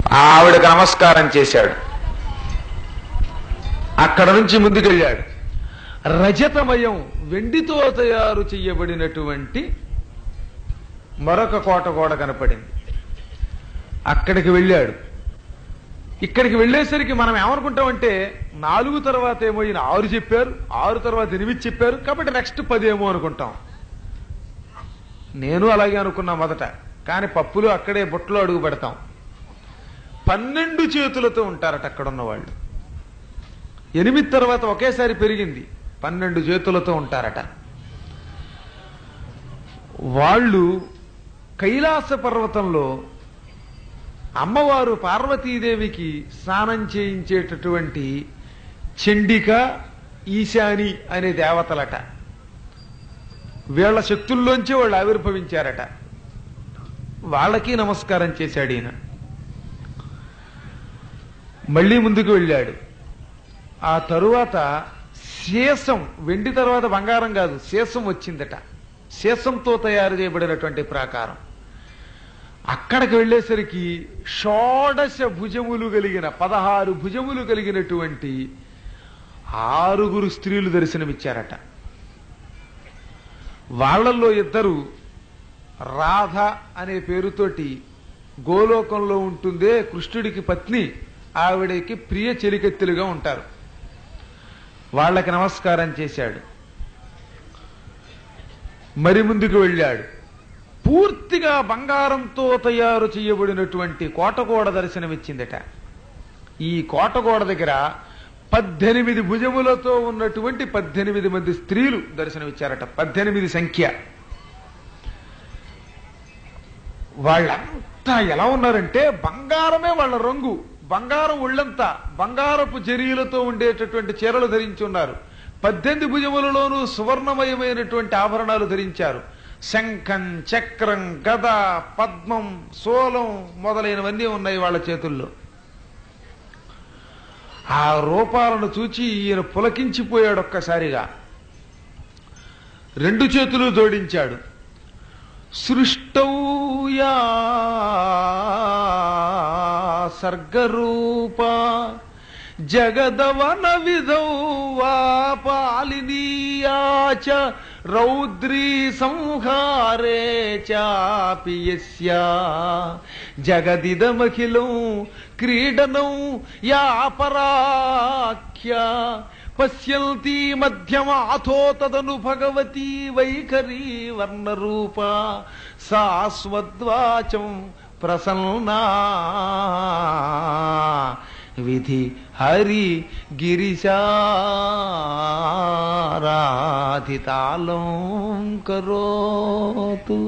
ఆవిడకు నమస్కారం చేశాడు అక్కడ నుంచి ముందుకెళ్ళాడు రజతమయం వెండితో తయారు చెయ్యబడినటువంటి మరొక కోట గోడ కనపడింది అక్కడికి వెళ్ళాడు ఇక్కడికి వెళ్ళేసరికి మనం ఏమనుకుంటామంటే నాలుగు తర్వాత ఏమో ఈయన ఆరు చెప్పారు ఆరు తర్వాత ఎనిమిది చెప్పారు కాబట్టి నెక్స్ట్ పది ఏమో అనుకుంటాం నేను అలాగే అనుకున్నా మొదట కానీ పప్పులు అక్కడే బుట్టలో అడుగు పెడతాం పన్నెండు చేతులతో ఉంటారట అక్కడ ఉన్న వాళ్ళు ఎనిమిది తర్వాత ఒకేసారి పెరిగింది పన్నెండు చేతులతో ఉంటారట వాళ్ళు కైలాస పర్వతంలో అమ్మవారు పార్వతీదేవికి స్నానం చేయించేటటువంటి చండిక ఈశాని అనే దేవతలట వీళ్ళ శక్తుల్లోంచి వాళ్ళు ఆవిర్భవించారట వాళ్ళకి నమస్కారం చేశాడు ఈయన మళ్ళీ ముందుకు వెళ్ళాడు ఆ తరువాత శేషం వెండి తర్వాత బంగారం కాదు శేషం వచ్చిందట శేషంతో తయారు చేయబడినటువంటి ప్రాకారం అక్కడికి వెళ్ళేసరికి షోడశ భుజములు కలిగిన పదహారు భుజములు కలిగినటువంటి ఆరుగురు స్త్రీలు దర్శనమిచ్చారట వాళ్ళల్లో ఇద్దరు రాధ అనే పేరుతోటి గోలోకంలో ఉంటుందే కృష్ణుడికి పత్ని ఆవిడకి ప్రియ చెలికెత్తులుగా ఉంటారు వాళ్ళకి నమస్కారం చేశాడు మరి ముందుకు వెళ్ళాడు పూర్తిగా బంగారంతో తయారు చేయబడినటువంటి కోటగోడ దర్శనమిచ్చిందట ఈ కోటగోడ దగ్గర పద్దెనిమిది భుజములతో ఉన్నటువంటి పద్దెనిమిది మంది స్త్రీలు దర్శనమిచ్చారట పద్దెనిమిది సంఖ్య వాళ్ళంతా ఎలా ఉన్నారంటే బంగారమే వాళ్ళ రంగు బంగారం ఒళ్ళంతా బంగారపు జరీలతో ఉండేటటువంటి చీరలు ధరించి ఉన్నారు పద్దెనిమిది భుజములలోనూ సువర్ణమయమైనటువంటి ఆభరణాలు ధరించారు శంఖం చక్రం గద పద్మం సోలం మొదలైనవన్నీ ఉన్నాయి వాళ్ళ చేతుల్లో ఆ రూపాలను చూచి ఈయన పులకించిపోయాడు ఒక్కసారిగా రెండు చేతులు జోడించాడు సృష్టౌయా సర్గరూప జగదవన విధౌ వా పాలినీయా చ రౌద్రీ సంహారే చాపి యస్యా జగదిదమఖిలం క్రీడనం యా పరాఖ్య పశ్యంతి మధ్యమాథో తదను భగవతీ వైఖరీ వర్ణరూప సాస్వద్వాచం ప్రసన్నా విధి హరి గిరిశారాధితాలం కరోతు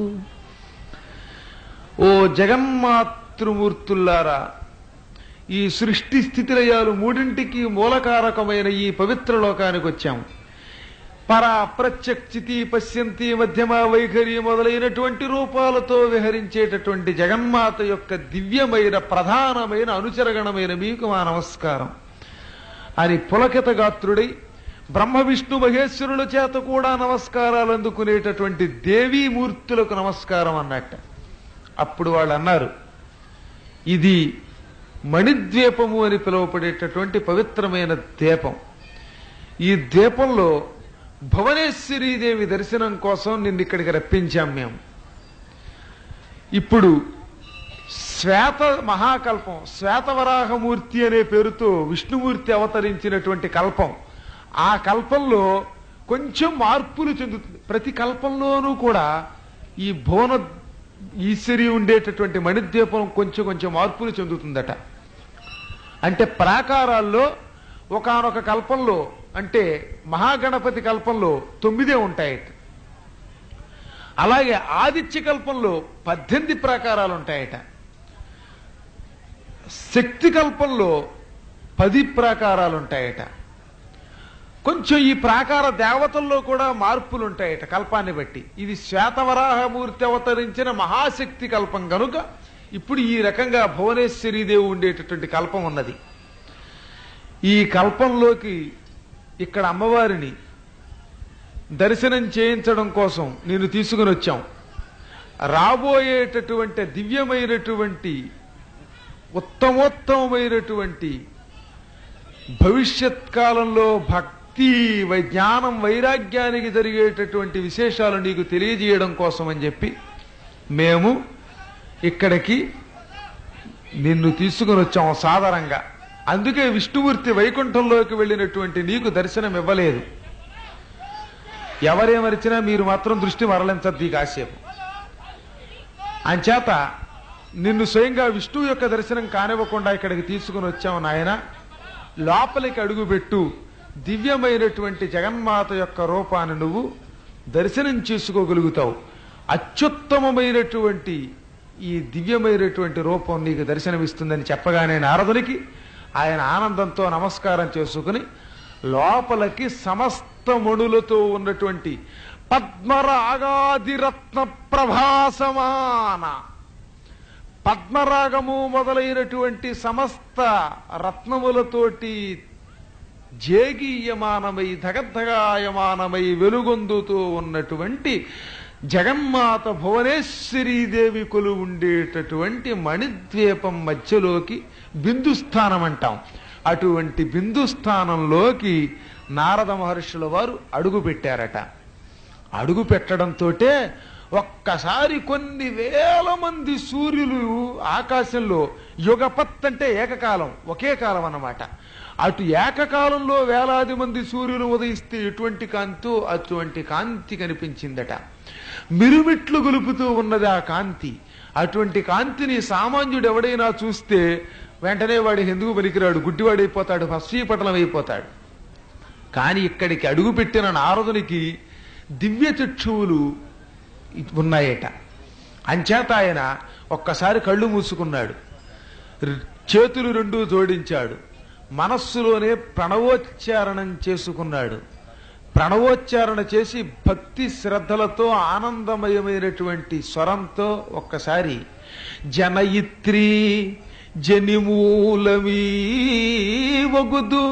ఓ జగన్మాతృమూర్తుల్లారా ఈ సృష్టి స్థితిలయాలు మూడింటికి మూలకారకమైన ఈ పవిత్ర లోకానికి వచ్చాం పర ప్రత్యక్షితి పశ్యంతి మధ్యమ వైఖరి మొదలైనటువంటి రూపాలతో విహరించేటటువంటి జగన్మాత యొక్క దివ్యమైన ప్రధానమైన అనుచరగణమైన మీకు మా నమస్కారం అని పులకిత గాత్రుడై బ్రహ్మ విష్ణు మహేశ్వరుల చేత కూడా నమస్కారాలు అందుకునేటటువంటి దేవీ మూర్తులకు నమస్కారం అన్నట్ట అప్పుడు వాళ్ళు అన్నారు ఇది మణిద్వీపము అని పిలువబడేటటువంటి పవిత్రమైన దీపం ఈ దీపంలో భువనేశ్వరీదేవి దర్శనం కోసం నిన్ను ఇక్కడికి రప్పించాం మేము ఇప్పుడు శ్వేత మహాకల్పం శ్వేతవరాహమూర్తి అనే పేరుతో విష్ణుమూర్తి అవతరించినటువంటి కల్పం ఆ కల్పంలో కొంచెం మార్పులు చెందుతుంది ప్రతి కల్పంలోనూ కూడా ఈ భువన ఈశ్వరి ఉండేటటువంటి మణిద్వీపం కొంచెం కొంచెం మార్పులు చెందుతుందట అంటే ప్రాకారాల్లో ఒకానొక కల్పంలో అంటే మహాగణపతి కల్పంలో తొమ్మిదే ఉంటాయట అలాగే ఆదిత్య కల్పంలో పద్దెనిమిది ప్రాకారాలు ఉంటాయట శక్తి కల్పంలో పది ప్రాకారాలు ఉంటాయట కొంచెం ఈ ప్రాకార దేవతల్లో కూడా మార్పులు ఉంటాయట కల్పాన్ని బట్టి ఇది శ్వేతవరాహమూర్తి అవతరించిన మహాశక్తి కల్పం గనుక ఇప్పుడు ఈ రకంగా భువనేశ్వరీదేవి ఉండేటటువంటి కల్పం ఉన్నది ఈ కల్పంలోకి ఇక్కడ అమ్మవారిని దర్శనం చేయించడం కోసం నేను తీసుకుని వచ్చాం రాబోయేటటువంటి దివ్యమైనటువంటి ఉత్తమోత్తమైనటువంటి భవిష్యత్ కాలంలో భక్తి వై- జ్ఞానం వైరాగ్యానికి జరిగేటటువంటి విశేషాలు నీకు తెలియజేయడం కోసం అని చెప్పి మేము ఇక్కడికి నిన్ను తీసుకుని వచ్చాం సాధారణంగా అందుకే విష్ణుమూర్తి వైకుంఠంలోకి వెళ్ళినటువంటి నీకు దర్శనం ఇవ్వలేదు ఎవరేమరిచినా మీరు మాత్రం దృష్టి మరలించద్దు ఈ కాసేపు అంచేత నిన్ను స్వయంగా విష్ణువు యొక్క దర్శనం కానివ్వకుండా ఇక్కడికి తీసుకుని వచ్చావు నాయన లోపలికి అడుగుపెట్టు దివ్యమైనటువంటి జగన్మాత యొక్క రూపాన్ని నువ్వు దర్శనం చేసుకోగలుగుతావు అత్యుత్తమమైనటువంటి ఈ దివ్యమైనటువంటి రూపం నీకు దర్శనమిస్తుందని చెప్పగానే నారదునికి ఆయన ఆనందంతో నమస్కారం చేసుకుని లోపలికి సమస్త మణులతో ఉన్నటువంటి పద్మరాగాదిరత్న ప్రభాసమాన పద్మరాగము మొదలైనటువంటి సమస్త రత్నములతోటి జేగీయమానమై ధగద్ధగాయమానమై వెలుగొందుతూ ఉన్నటువంటి జగన్మాత భువనేశ్వరీదేవి కొలు ఉండేటటువంటి మణిద్వీపం మధ్యలోకి బిందుస్థానం అంటాం అటువంటి బిందుస్థానంలోకి నారద మహర్షుల వారు అడుగు పెట్టారట అడుగు పెట్టడంతోటే ఒక్కసారి కొన్ని వేల మంది సూర్యులు ఆకాశంలో యుగపత్ అంటే ఏకకాలం ఒకే కాలం అన్నమాట అటు ఏకకాలంలో వేలాది మంది సూర్యులు ఉదయిస్తే ఎటువంటి కాంతో అటువంటి కాంతి కనిపించిందట మిరుమిట్లు గొలుపుతూ ఉన్నది ఆ కాంతి అటువంటి కాంతిని సామాన్యుడు ఎవడైనా చూస్తే వెంటనే వాడికి ఎందుకు పనికిరాడు గుడ్డివాడైపోతాడు భస్వీపటలం అయిపోతాడు కానీ ఇక్కడికి అడుగుపెట్టిన నారదునికి దివ్య చక్షువులు ఉన్నాయట అంచేత ఆయన ఒక్కసారి కళ్ళు మూసుకున్నాడు ర్- చేతులు రెండు జోడించాడు మనస్సులోనే ప్రణవోచ్చారణం చేసుకున్నాడు ప్రణవోచ్చారణ చేసి భక్తి శ్రద్ధలతో ఆనందమయమైనటువంటి స్వరంతో ఒక్కసారి జనయిత్రి జనిమూలమీ వగుదు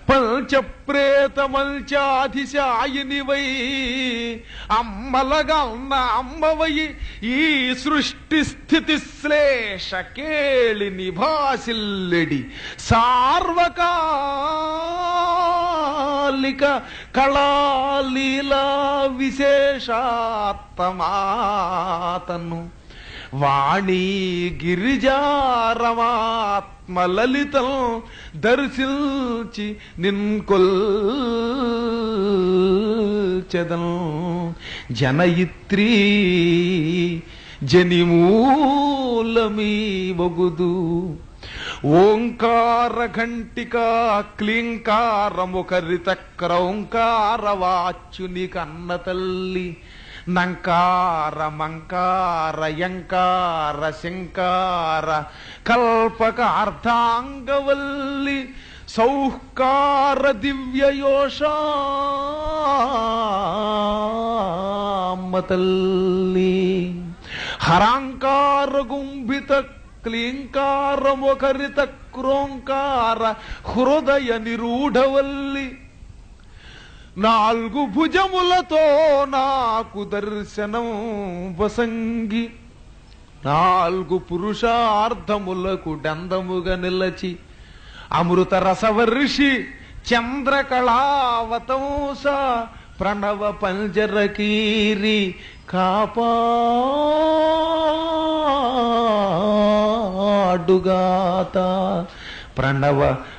పంచప్రేతమల్చాధిశాయినివై అమ్మలగా ఉన్న అమ్మవై ఈ సృష్టి స్థితి శ్లేష కేళి నిభాసిల్లెడి సార్వకాలిక కళాలీలా విశేషాత్తమాతను వాణి గిరిజారమాత్మ లలితం దర్శించి నిన్కొల్చెదం జనయిత్రీ జనిమూలమీ బొగుదు ఓంకార ఘంటికా క్లీంకార ముఖరిత క్రౌంకార వాచ్యుని కన్న తల్లి నంకార మంకార యంకార శంకార కల్పక అర్ధాంగవల్లి సౌహ్కార దివ్యయోషామ్మ తల్లి హరాంకార గుంభిత క్లీంకార ముఖరిత క్రోంకార హృదయ నిరూఢవల్లి నాలుగు భుజములతో నాకు దర్శనం వసంగి నాలుగు పురుషార్థములకు డందముగా నిలచి అమృత రసవర్షి చంద్రకళావతంస ప్రణవ పంజరకీరి కాపాడుగాత ప్రణవ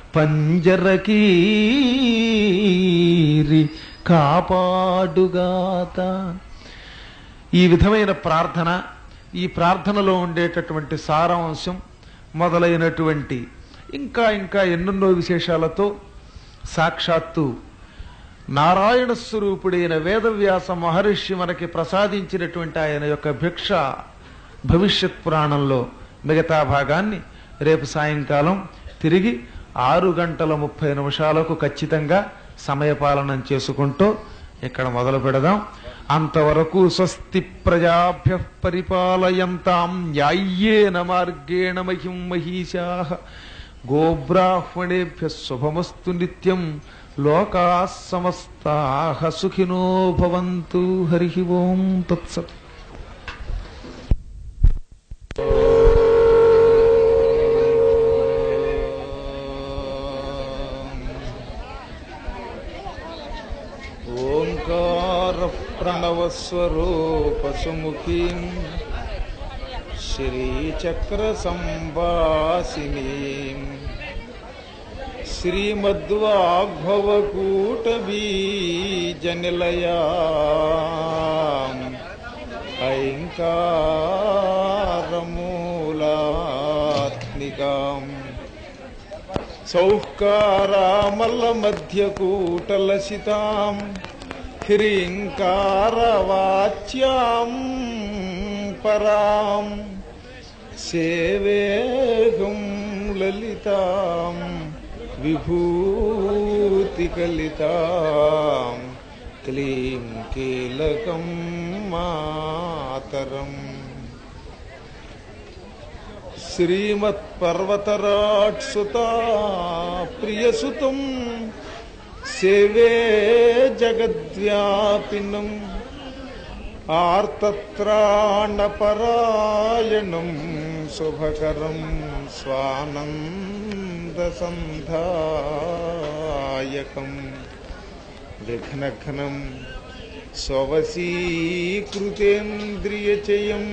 పంజరకీరి కాపాడుగాత ఈ విధమైన ప్రార్థన ఈ ప్రార్థనలో ఉండేటటువంటి సారాంశం మొదలైనటువంటి ఇంకా ఇంకా ఎన్నెన్నో విశేషాలతో సాక్షాత్తు నారాయణ స్వరూపుడైన వేదవ్యాస మహర్షి మనకి ప్రసాదించినటువంటి ఆయన యొక్క భిక్ష భవిష్యత్ పురాణంలో మిగతా భాగాన్ని రేపు సాయంకాలం తిరిగి ఆరు గంటల ముప్పై నిమిషాలకు ఖచ్చితంగా సమయపాలనం చేసుకుంటూ ఇక్కడ మొదలు పెడదాం అంతవరకు స్వస్తి ప్రజాభ్య పరిపాలయంతాం న్యాయ్యేన మార్గేణ మహిం మహిషా గోబ్రాహ్మణేభ్య శుభమస్తు నిత్యం లోకా సమస్తా సుఖినో భవంతు హరి ఓం తత్సత్ స్వరూపసుముఖీం శ్రీచక్రసంవాసినీం శ్రీమద్వాగ్భవకూటబీజనిలయా ఐంకారమూలాత్మికాం సౌకారామల్లమధ్యకూటలసితాం హ్రీంకారవాచ్యాం పరాం సేవేహం లలితాం విభూతికలితాం క్లీం కీలకం మాతరం శ్రీమత్పర్వతరాట్సుతా ప్రియసుతం సేవే జగద్వ్యాపినం ఆర్తత్రాణపరాయణం శుభకరం స్వానందసంధాయకం విఘ్నఘ్నం స్వవశీకృతేంద్రియచయం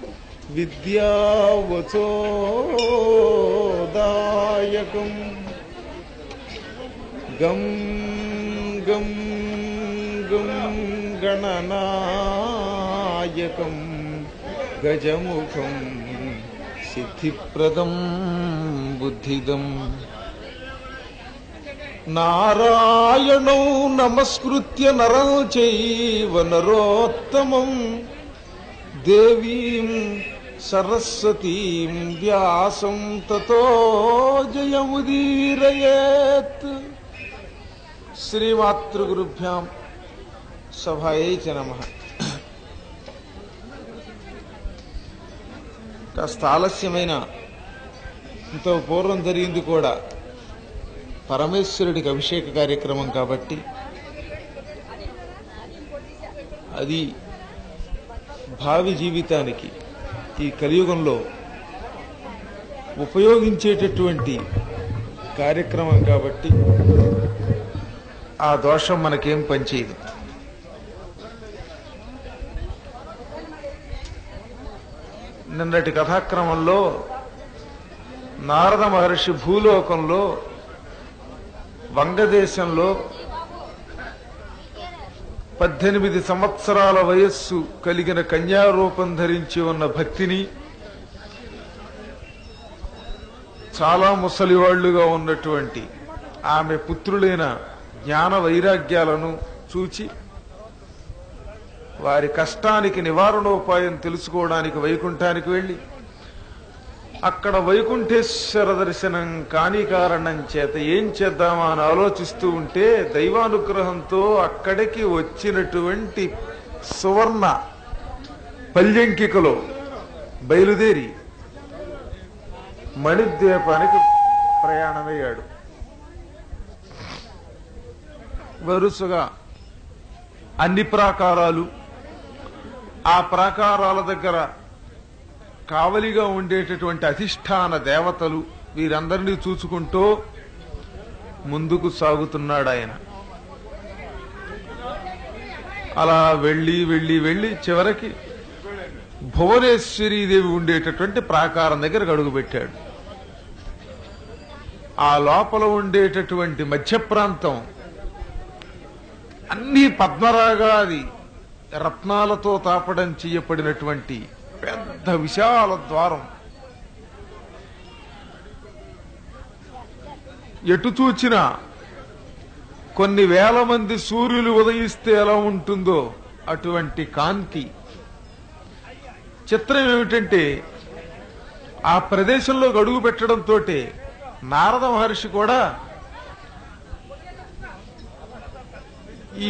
విద్యావచోదాయకం గం గం గం గణనాయకం గజముఖం సిద్ధిప్రదం బుద్ధిదం నారాయణౌ నమస్కృత్య నరం చైవ నరోత్తమం దేవీం సరస్వతీం వ్యాసం తతో జయముదీరయేత్ శ్రీమాతృగురుభ్యాం సభాయై చ నమ కాస్త ఆలస్యమైన ఇంత పూర్వం జరిగింది కూడా పరమేశ్వరుడికి అభిషేక కార్యక్రమం కాబట్టి అది భావి జీవితానికి ఈ కలియుగంలో ఉపయోగించేటటువంటి కార్యక్రమం కాబట్టి ఆ దోషం మనకేం పనిచేయదు నిన్నటి కథాక్రమంలో నారద మహర్షి భూలోకంలో వంగదేశంలో పద్దెనిమిది సంవత్సరాల వయస్సు కలిగిన కన్యారూపం ధరించి ఉన్న భక్తిని చాలా ముసలివాళ్లుగా ఉన్నటువంటి ఆమె పుత్రులైన జ్ఞాన వైరాగ్యాలను చూచి వారి కష్టానికి నివారణోపాయం తెలుసుకోవడానికి వైకుంఠానికి వెళ్ళి అక్కడ వైకుంఠేశ్వర దర్శనం కాని కారణం చేత ఏం చేద్దామా అని ఆలోచిస్తూ ఉంటే దైవానుగ్రహంతో అక్కడికి వచ్చినటువంటి సువర్ణ పల్యంకికలో బయలుదేరి మణిద్వీపానికి ప్రయాణమయ్యాడు వరుసగా అన్ని ప్రాకారాలు ఆ ప్రాకారాల దగ్గర కావలిగా ఉండేటటువంటి అధిష్టాన దేవతలు వీరందరినీ చూసుకుంటూ ముందుకు సాగుతున్నాడు ఆయన అలా వెళ్ళి వెళ్ళి వెళ్ళి చివరికి భువనేశ్వరీదేవి ఉండేటటువంటి ప్రాకారం దగ్గర అడుగు పెట్టాడు ఆ లోపల ఉండేటటువంటి మధ్య ప్రాంతం అన్ని పద్మరాగాది రత్నాలతో తాపడం చేయబడినటువంటి పెద్ద విశాల ద్వారం ఎటు చూచినా కొన్ని వేల మంది సూర్యులు ఉదయిస్తే ఎలా ఉంటుందో అటువంటి కాంతి చిత్రం ఏమిటంటే ఆ ప్రదేశంలో అడుగు పెట్టడంతో నారద మహర్షి కూడా ఈ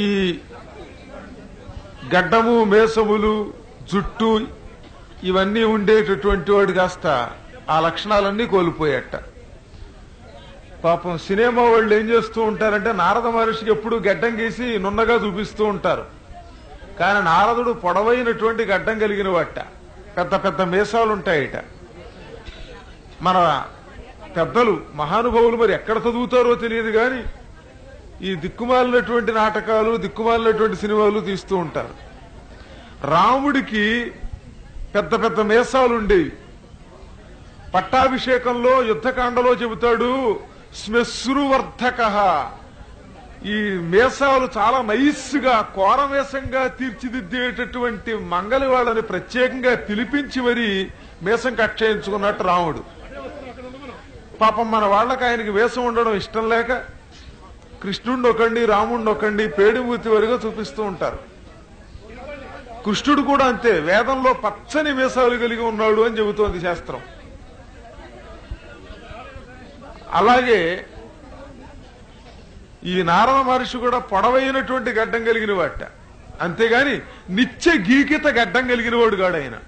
గడ్డము మేసములు జుట్టు ఇవన్నీ ఉండేటటువంటి వాడు కాస్త ఆ లక్షణాలన్నీ కోల్పోయాట పాపం సినిమా వాళ్ళు ఏం చేస్తూ ఉంటారంటే నారద మహర్షికి ఎప్పుడు గడ్డం గీసి నున్నగా చూపిస్తూ ఉంటారు కానీ నారదుడు పొడవైనటువంటి గడ్డం కలిగిన వాట పెద్ద పెద్ద మీసాలు ఉంటాయిట మన పెద్దలు మహానుభావులు మరి ఎక్కడ చదువుతారో తెలియదు కానీ ఈ దిక్కుమాలినటువంటి నాటకాలు దిక్కుమాలినటువంటి సినిమాలు తీస్తూ ఉంటారు రాముడికి పెద్ద పెద్ద మేసాలు ఉండేవి పట్టాభిషేకంలో యుద్ధకాండలో చెబుతాడు శ్మశ్రువర్ధక ఈ మేసాలు చాలా నైస్గా కోరమేసంగా తీర్చిదిద్దేటటువంటి మంగలి వాళ్ళని ప్రత్యేకంగా పిలిపించి మరి మేసం కట్ చేయించుకున్నట్టు రాముడు పాపం మన వాళ్ళకి ఆయనకి వేషం ఉండడం ఇష్టం లేక కృష్ణుడిని ఒకండి రాముడిని ఒకండి పేడిమూర్తి వరకు చూపిస్తూ ఉంటారు కృష్ణుడు కూడా అంతే వేదంలో పచ్చని మీసాలు కలిగి ఉన్నాడు అని చెబుతోంది శాస్త్రం అలాగే ఈ నారద మహర్షి కూడా పొడవైనటువంటి గడ్డం కలిగిన వాట అంతేగాని నిత్య గీకిత గడ్డం కలిగిన వాడు కాడు ఆయన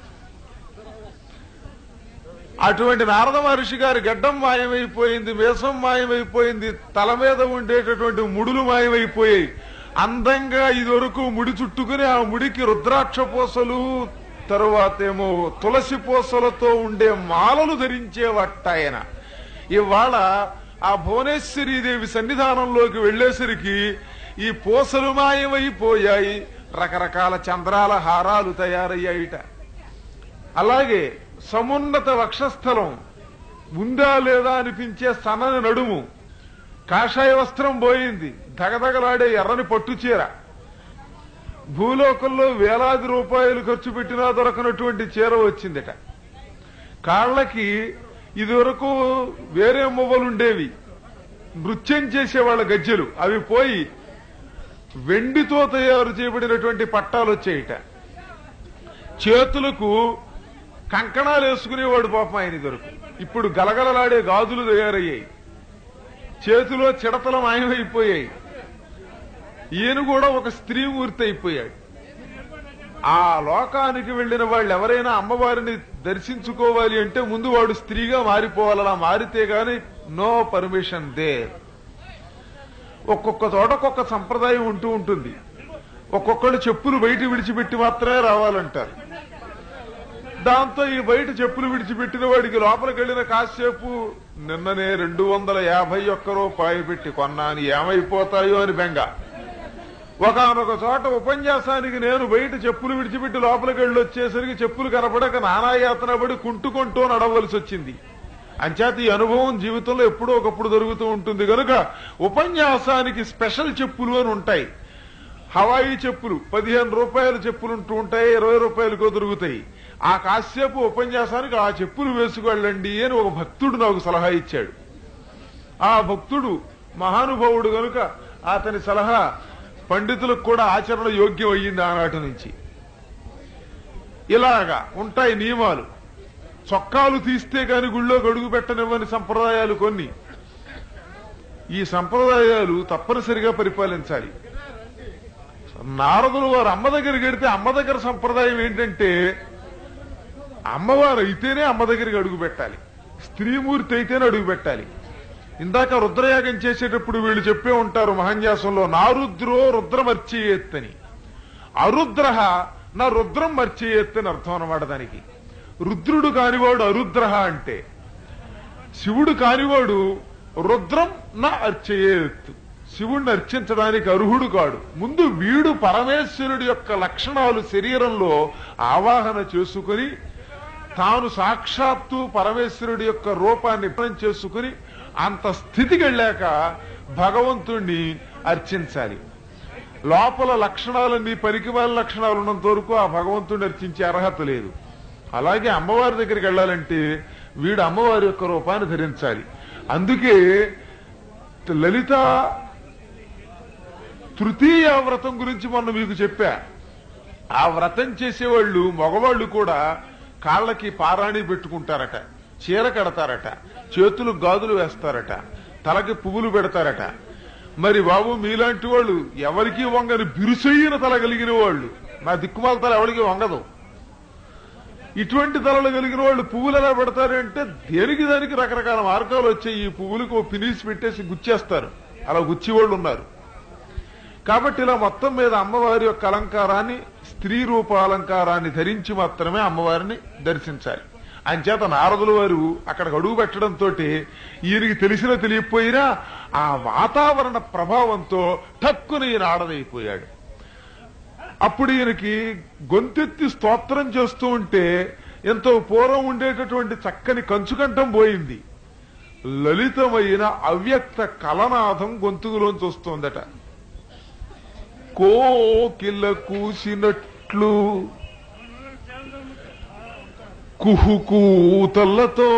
అటువంటి నారద మహర్షి గారి గడ్డం మాయమైపోయింది మేసం మాయమైపోయింది తల మీద ఉండేటటువంటి ముడులు మాయమైపోయాయి అందంగా ఇదివరకు ముడి చుట్టుకుని ఆ ముడికి రుద్రాక్ష పూసలు తరువాతేమో తులసి పూసలతో ఉండే మాలలు ధరించేవట్ట ఆయన ఇవాళ ఆ భువనేశ్వరీదేవి సన్నిధానంలోకి వెళ్లేసరికి ఈ పూసలు మాయమైపోయాయి రకరకాల చంద్రాల హారాలు తయారయ్యాయిట అలాగే సమున్నత వక్షస్థలం ఉందా లేదా అనిపించే సన్నని నడుము కాషాయ వస్త్రం పోయింది దగదగలాడే ఎర్రని పట్టు చీర భూలోకంలో వేలాది రూపాయలు ఖర్చు పెట్టినా దొరకనటువంటి చీర వచ్చిందట కాళ్ళకి ఇదివరకు వేరే మువ్వలుండేవి నృత్యం చేసేవాళ్ళ గజ్జెలు అవి పోయి వెండితో తయారు చేయబడినటువంటి పట్టాలు వచ్చాయిట చేతులకు కంకణాలు వేసుకునేవాడు పాపం ఆయన ఇదివరకు ఇప్పుడు గలగలలాడే గాజులు తయారయ్యాయి చేతిలో చిడతలు మాయమైపోయాయి ఈయన కూడా ఒక స్త్రీమూర్తి అయిపోయాడు ఆ లోకానికి వెళ్లిన వాళ్ళు ఎవరైనా అమ్మవారిని దర్శించుకోవాలి అంటే ముందు వాడు స్త్రీగా మారిపోవాలి అలా మారితే గాని నో పర్మిషన్ దే ఒక్కొక్క చోట ఒక్కొక్క సంప్రదాయం ఉంటూ ఉంటుంది ఒక్కొక్కళ్ళు చెప్పులు బయట విడిచిపెట్టి మాత్రమే రావాలంటారు దాంతో ఈ బయట చెప్పులు విడిచిపెట్టిన వాడికి లోపలికి వెళ్ళిన కాసేపు నిన్ననే రెండు వందల యాభై ఒక్క రూపాయి పెట్టి కొన్నాను ఏమైపోతాయో అని బెంగ ఒకనొక చోట ఉపన్యాసానికి నేను బయట చెప్పులు విడిచిపెట్టి లోపలికి వెళ్ళి వచ్చేసరికి చెప్పులు కనపడక నానాయాతన పడి కుంటుకుంటూ నడవలసి వచ్చింది అంచేత ఈ అనుభవం జీవితంలో ఎప్పుడో ఒకప్పుడు జరుగుతూ ఉంటుంది కనుక ఉపన్యాసానికి స్పెషల్ చెప్పులు అని ఉంటాయి హవాయి చెప్పులు పదిహేను రూపాయల చెప్పులు ఉంటూ ఉంటాయి ఇరవై రూపాయలకో దొరుకుతాయి ఆ కాసేపు ఉపన్యాసానికి ఆ చెప్పులు వేసుకెళ్ళండి అని ఒక భక్తుడు నాకు సలహా ఇచ్చాడు ఆ భక్తుడు మహానుభావుడు గనుక అతని సలహా పండితులకు కూడా ఆచరణ యోగ్యం అయ్యింది ఆనాటి నుంచి ఇలాగా ఉంటాయి నియమాలు చొక్కాలు తీస్తే గాని గుళ్ళో గడుగు పెట్టనివ్వని సంప్రదాయాలు కొన్ని ఈ సంప్రదాయాలు తప్పనిసరిగా పరిపాలించాలి నారదులు వారు అమ్మ దగ్గరికి వెడితే అమ్మ దగ్గర సంప్రదాయం ఏంటంటే అమ్మవారు అయితేనే అమ్మ దగ్గరికి అడుగు పెట్టాలి స్త్రీమూర్తి అయితేనే అడుగు పెట్టాలి ఇందాక రుద్రయాగం చేసేటప్పుడు వీళ్ళు చెప్పే ఉంటారు మహాన్యాసంలో నారుద్రో రుద్రమర్చేయెత్తని అరుద్ర నా రుద్రం మర్చేయెత్తని అర్థం అన్నమాట దానికి రుద్రుడు కానివాడు అరుద్ర అంటే శివుడు కానివాడు రుద్రం నా అర్చయేత్తు శివుణ్ణి అర్చించడానికి అర్హుడు కాడు ముందు వీడు పరమేశ్వరుడి యొక్క లక్షణాలు శరీరంలో ఆవాహన చేసుకుని తాను సాక్షాత్తు పరమేశ్వరుడి యొక్క రూపాన్ని విఫలం చేసుకుని అంత స్థితికి వెళ్ళాక భగవంతుణ్ణి అర్చించాలి లోపల లక్షణాలన్నీ పనికిమాల లక్షణాలు ఉన్నంత వరకు ఆ భగవంతుడిని అర్చించే అర్హత లేదు అలాగే అమ్మవారి దగ్గరికి వెళ్ళాలంటే వీడు అమ్మవారి యొక్క రూపాన్ని ధరించాలి అందుకే లలిత తృతీయ వ్రతం గురించి మొన్న మీకు చెప్పా ఆ వ్రతం చేసేవాళ్ళు మగవాళ్ళు కూడా కాళ్ళకి పారాణి పెట్టుకుంటారట చీర కడతారట చేతులు గాజులు వేస్తారట తలకి పువ్వులు పెడతారట మరి బాబు మీలాంటి వాళ్ళు ఎవరికి వంగని బిరుసైన తల కలిగిన వాళ్ళు నా దిక్కుమాల తల ఎవరికి వంగదు ఇటువంటి తలలు కలిగిన వాళ్ళు పువ్వులు ఎలా పెడతారంటే దేనికి దానికి రకరకాల మార్గాలు వచ్చాయి ఈ పువ్వులకు ఓ పినీసి పెట్టేసి గుచ్చేస్తారు అలా గుచ్చి వాళ్ళు ఉన్నారు కాబట్టి ఇలా మొత్తం మీద అమ్మవారి యొక్క అలంకారాన్ని స్త్రీ రూప అలంకారాన్ని ధరించి మాత్రమే అమ్మవారిని దర్శించాలి అంచేత నారదుల వారు అక్కడికి అడుగు పెట్టడంతో ఈయనకి తెలిసినా తెలియకపోయినా ఆ వాతావరణ ప్రభావంతో టక్కున ఈయన ఆడదైపోయాడు అప్పుడు ఈయనకి గొంతెత్తి స్తోత్రం చేస్తూ ఉంటే ఎంతో పూర్వం ఉండేటటువంటి చక్కని కంచుకంఠం పోయింది లలితమైన అవ్యక్త కలనాదం గొంతుకులోంచి వస్తోందట కోకిల కూసినట్లు కుహుకూతలతో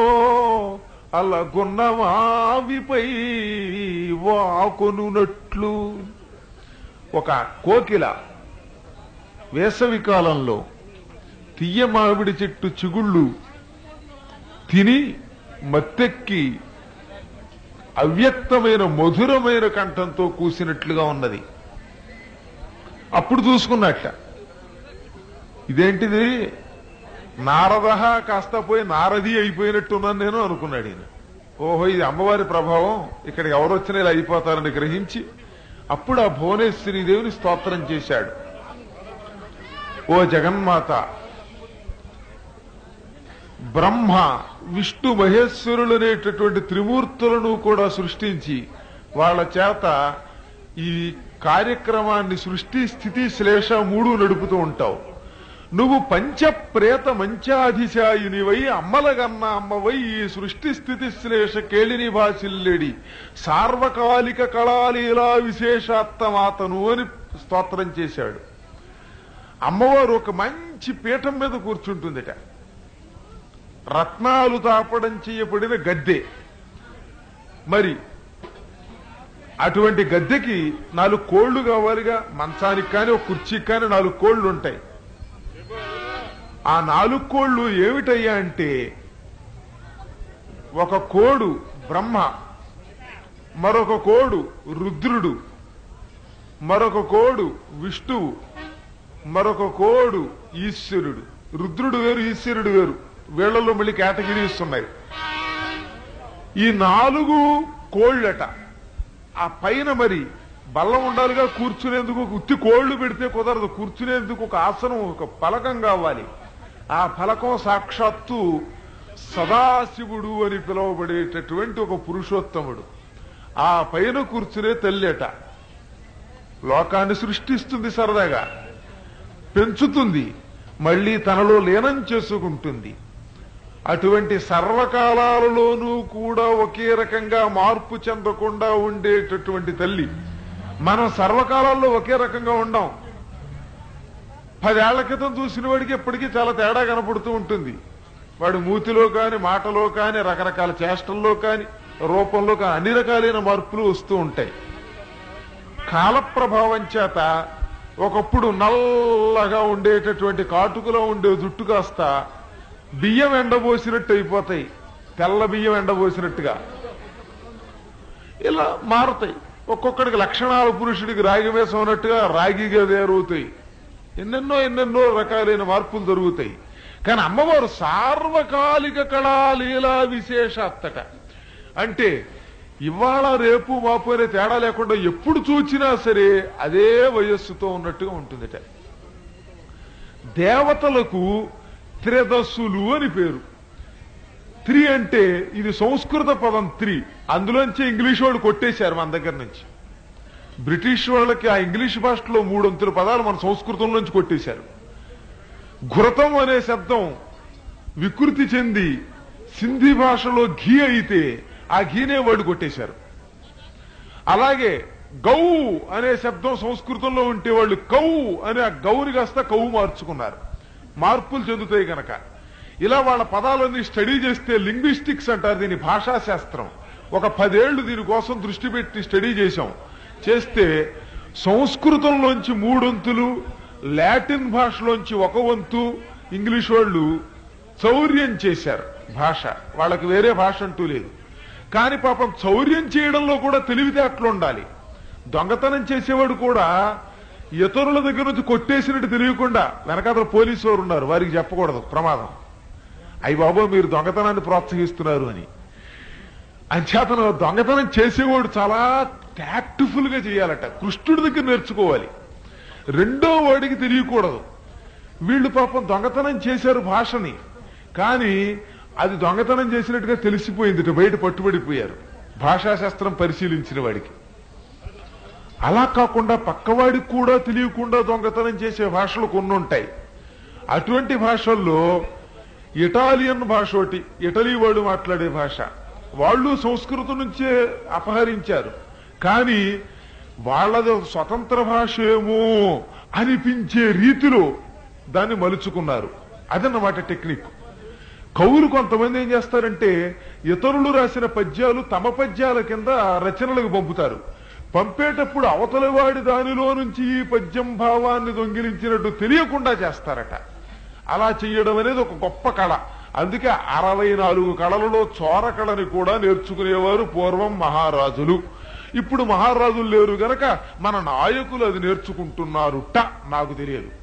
అలగొన్నవావిపై వాకొనున్నట్లు ఒక కోకిల వేసవి కాలంలో తీయ మామిడి చెట్టు చిగుళ్ళు తిని మత్తెక్కి అవ్యక్తమైన మధురమైన కంఠంతో కూసినట్లుగా ఉన్నది అప్పుడు చూసుకున్నట్ట ఇదేంటిది నారద కాస్త పోయి నారది అయిపోయినట్టున్నాను నేను అనుకున్నాడు ఈయన ఓహో ఇది అమ్మవారి ప్రభావం ఇక్కడ ఎవరు వచ్చినా ఇలా అయిపోతారని గ్రహించి అప్పుడు ఆ భువనేశ్వరి దేవిని స్తోత్రం చేశాడు ఓ జగన్మాత బ్రహ్మ విష్ణు మహేశ్వరులు అనేటటువంటి త్రిమూర్తులను కూడా సృష్టించి వాళ్ళ చేత ఈ కార్యక్రమాన్ని సృష్టి స్థితి శ్లేష మూడు నడుపుతూ ఉంటావు నువ్వు పంచప్రేత మంచాధిశాయునివై అమ్మలగన్న అమ్మవై ఈ సృష్టి స్థితి శ్లేష కేళిని భాషిల్లేడి సార్వకాలిక కళాలీలా విశేషాత్తమాతను అని స్తోత్రం చేశాడు అమ్మవారు ఒక మంచి పీఠం మీద కూర్చుంటుందిట రత్నాలు తాపడం చేయబడిన గద్దె మరి అటువంటి గద్దెకి నాలుగు కోళ్లు కావాలిగా మంచానికి కానీ ఒక కుర్చీకి కానీ నాలుగు కోళ్లు ఉంటాయి ఆ నాలుగు కోళ్లు ఏమిటయ్యా అంటే ఒక కోడు బ్రహ్మ మరొక కోడు రుద్రుడు మరొక కోడు విష్ణువు మరొక కోడు ఈశ్వరుడు రుద్రుడు వేరు ఈశ్వరుడు వేరు వీళ్లలో మళ్ళీ కేటగిరీస్ ఉన్నాయి ఈ నాలుగు కోళ్ళట ఆ పైన మరి బల్లం ఉండాలిగా కూర్చునేందుకు ఒక ఉత్తి కోళ్లు పెడితే కుదరదు కూర్చునేందుకు ఒక ఆసనం ఒక పలకం కావాలి ఆ ఫలకం సాక్షాత్తు సదాశివుడు అని పిలువబడేటటువంటి ఒక పురుషోత్తముడు ఆ పైన కూర్చునే తల్లిట లోకాన్ని సృష్టిస్తుంది సరదాగా పెంచుతుంది మళ్ళీ తనలో లీనం చేసుకుంటుంది అటువంటి సర్వకాలాలలోనూ కూడా ఒకే రకంగా మార్పు చెందకుండా ఉండేటటువంటి తల్లి మనం సర్వకాలాల్లో ఒకే రకంగా ఉండం పదేళ్ల క్రితం చూసిన వాడికి ఎప్పటికీ చాలా తేడా కనపడుతూ ఉంటుంది వాడు మూతిలో కాని మాటలో కాని రకరకాల చేష్టల్లో కాని రూపంలో కాని అన్ని రకాలైన మార్పులు వస్తూ ఉంటాయి కాల ప్రభావం చేత ఒకప్పుడు నల్లగా ఉండేటటువంటి కాటుకలో ఉండే జుట్టు కాస్త బియ్యం ఎండబోసినట్టు అయిపోతాయి తెల్ల బియ్యం ఎండబోసినట్టుగా ఇలా మారుతాయి ఒక్కొక్కడికి లక్షణాల పురుషుడికి రాగి వేసం ఉన్నట్టుగా రాగిగా తయారవుతాయి ఎన్నెన్నో ఎన్నెన్నో రకాలైన మార్పులు జరుగుతాయి కానీ అమ్మవారు సార్వకాలిక కళాలీలా విశేషాత్తట అంటే ఇవాళ రేపు మాపు అనే తేడా లేకుండా ఎప్పుడు చూచినా సరే అదే వయస్సుతో ఉన్నట్టుగా ఉంటుందిట దేవతలకు త్రిదస్సులు అని పేరు త్రి అంటే ఇది సంస్కృత పదం త్రి అందులోంచి ఇంగ్లీష్ వాడు కొట్టేశారు మన దగ్గర నుంచి బ్రిటిష్ వాళ్ళకి ఆ ఇంగ్లీష్ భాషలో మూడొంతుల పదాలు మన సంస్కృతం నుంచి కొట్టేశారు ఘృతం అనే శబ్దం వికృతి చెంది సింధీ భాషలో ఘీ అయితే ఆ ఘీనే వాడు కొట్టేశారు అలాగే గౌ అనే శబ్దం సంస్కృతంలో ఉంటే వాళ్ళు కౌ అనే ఆ గౌని కాస్త కౌ మార్చుకున్నారు మార్పులు చెందుతాయి గనక ఇలా వాళ్ళ పదాలన్నీ స్టడీ చేస్తే లింగ్విస్టిక్స్ అంటారు దీని భాషా శాస్త్రం ఒక పదేళ్లు దీనికోసం దృష్టి పెట్టి స్టడీ చేశాం చేస్తే సంస్కృతంలోంచి మూడొంతులు లాటిన్ భాషలోంచి ఒక వంతు ఇంగ్లీష్ వాళ్ళు చౌర్యం చేశారు భాష వాళ్ళకి వేరే భాష అంటూ లేదు కానీ పాపం చౌర్యం చేయడంలో కూడా తెలివితేటలు ఉండాలి దొంగతనం చేసేవాడు కూడా ఇతరుల దగ్గర నుంచి కొట్టేసినట్టు తెలియకుండా వెనకాతల పోలీసు వారు ఉన్నారు వారికి చెప్పకూడదు ప్రమాదం అయ్యి బాబో మీరు దొంగతనాన్ని ప్రోత్సహిస్తున్నారు అని అంచేతను దొంగతనం చేసేవాడు చాలా టాక్ట్ఫుల్ గా చేయాలట కృష్ణుడి దగ్గర నేర్చుకోవాలి రెండో వాడికి తెలియకూడదు వీళ్ళు పాపం దొంగతనం చేశారు భాషని కానీ అది దొంగతనం చేసినట్టుగా తెలిసిపోయింది ఇటు బయట పట్టుబడిపోయారు భాషాశాస్త్రం పరిశీలించిన వాడికి అలా కాకుండా పక్కవాడికి కూడా తెలియకుండా దొంగతనం చేసే భాషలు కొన్ని ఉంటాయి అటువంటి భాషల్లో ఇటాలియన్ భాష ఒకటి ఇటలీ వాడు మాట్లాడే భాష వాళ్ళు సంస్కృతం నుంచే అపహరించారు కానీ వాళ్ళది స్వతంత్ర భాష ఏమో అనిపించే రీతిలో దాన్ని మలుచుకున్నారు అదన్నమాట టెక్నిక్ కవులు కొంతమంది ఏం చేస్తారంటే ఇతరులు రాసిన పద్యాలు తమ పద్యాల కింద రచనలకు పంపుతారు పంపేటప్పుడు అవతలి వాడి దానిలో నుంచి ఈ పద్యం భావాన్ని దొంగిలించినట్టు తెలియకుండా చేస్తారట అలా చేయడం అనేది ఒక గొప్ప కళ అందుకే అరవై నాలుగు కళలలో చోర కళని కూడా నేర్చుకునేవారు పూర్వం మహారాజులు ఇప్పుడు మహారాజులు లేరు గనక మన నాయకులు అది నేర్చుకుంటున్నారుట నాకు తెలియదు